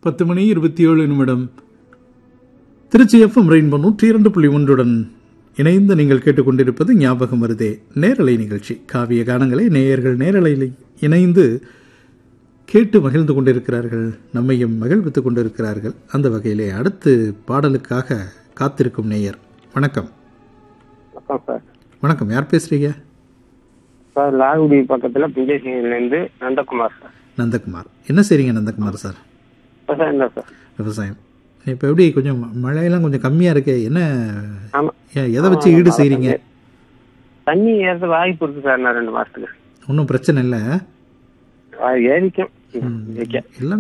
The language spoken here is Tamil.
பத்து மணி இருபத்தி ஏழு நிமிடம் திருச்சி எஃப்எம் ரெயின்போ நூற்றி இரண்டு புள்ளி ஒன்றுடன் இணைந்து நீங்கள் கேட்டுக்கொண்டிருப்பது ஞாபகம் வருதே நேரலை நிகழ்ச்சி காவிய கானங்களை நேயர்கள் நேரலையில் இணைந்து கேட்டு மகிழ்ந்து கொண்டிருக்கிறார்கள் நம்மையும் மகிழ்வித்துக் கொண்டிருக்கிறார்கள் அந்த வகையிலே அடுத்து பாடலுக்காக காத்திருக்கும் நேயர் வணக்கம் வணக்கம் சார் வணக்கம் யார் பேசுறீங்க சார் லால்குடி பக்கத்தில் பிஜேசியிலேருந்து நந்தகுமார் சார் நந்தகுமார் என்ன செய்றீங்க நந்தகுமார் சார் விவசாயம் தான் சார் விவசாயம் இப்போ எப்படி கொஞ்சம் மழையெல்லாம் கொஞ்சம் கம்மியாக இருக்கே என்ன ஆமாம் ஏன், எதை வச்சு ஈடு செய்கிறீங்க தண்ணி ஏறது வாய்ப்பு இருக்கு சார் நான் ரெண்டு மாசத்துக்கு ஒன்றும் பிரச்சனை இல்லை அது ஏறிக்கும் ம், ஏறிக்க எல்லாம்